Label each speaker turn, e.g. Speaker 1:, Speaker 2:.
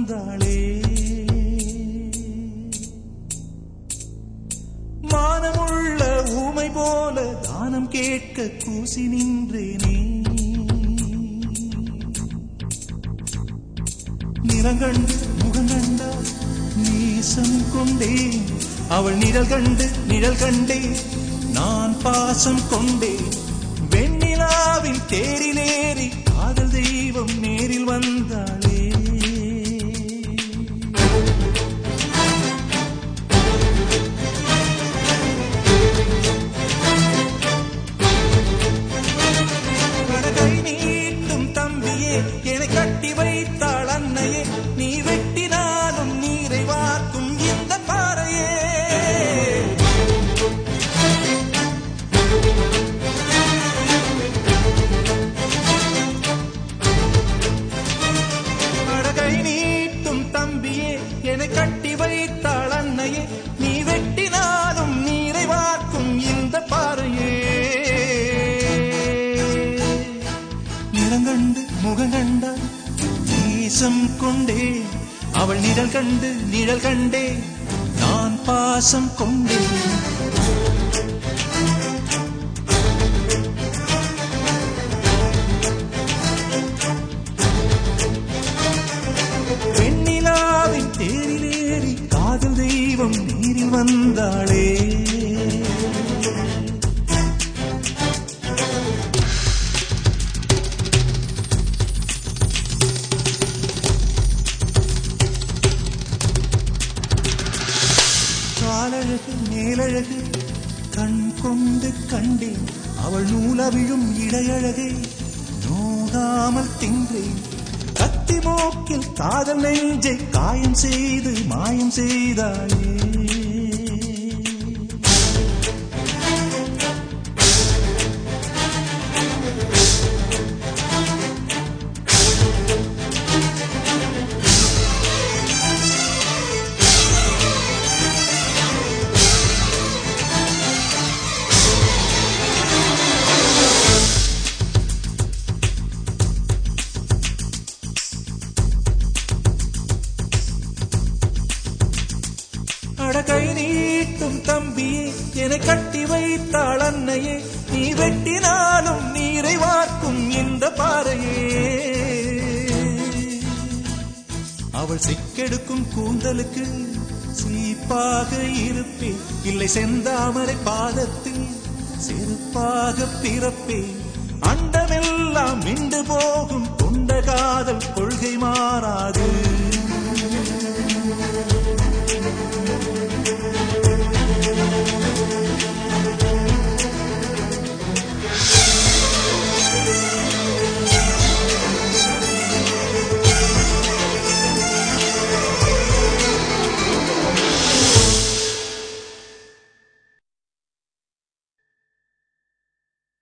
Speaker 1: வந்தாளே மானமுள்ள ஊமை போல தானம் கேட்க கூசி நின்றேனே நிறங்கண்டு முகங்கண்டா நீசம் கொண்டேன் அவள் நிழல் கண்டு நிழல் கண்டே நான் பாசம் கொண்டேன் வெண்ணிலாவின் தேரிலேறி காதல் தெய்வம் நேரில் வந்தாளே கை நீட்டும் தம்பியே என்னை கட்டி வைத்தாள் அன்னையே நீ வெட்டினாலும் நீரை வார்க்கும் இந்த பாறையே அழகை நீட்டும் தம்பியே என்னை கட்டி வைத்தாள் அன்னையே நீ வெட்டினாலும் நீரை வார்க்கும் இந்த பாறையே நிறங்கண்டு முகங்கண்டா தேசம் கொண்டே அவள் நிழல் கண்டு நிழல் கண்டே நான் பாசம் கொண்டேன் வெண்ணிலாவின் தேரிலேறி காதல் தெய்வம் நீரில் வந்தாளே காலழகு மேலழகு கண் கொண்டு கண்டேன் அவள் நூலவிழும் இடையழகை நோகாமல் தின்றேன் கத்தி மூக்கில் காதல் நெஞ்சை காயம் செய்து மாயம் செய்தாயே அடகை நீட்டும் தம்பியே என்னை கட்டி வைத்தாள் அன்னையே நீ வெட்டினாலும் நீரை வார்க்கும் இந்த பாறையே அவள் சிக்கெடுக்கும் கூந்தலுக்கு சீப்பாக இருப்பேன் இல்லை செந்தாமரை பாதத்தில் செருப்பாக பிறப்பேன் அண்டமெல்லாம் மிண்டு போகும்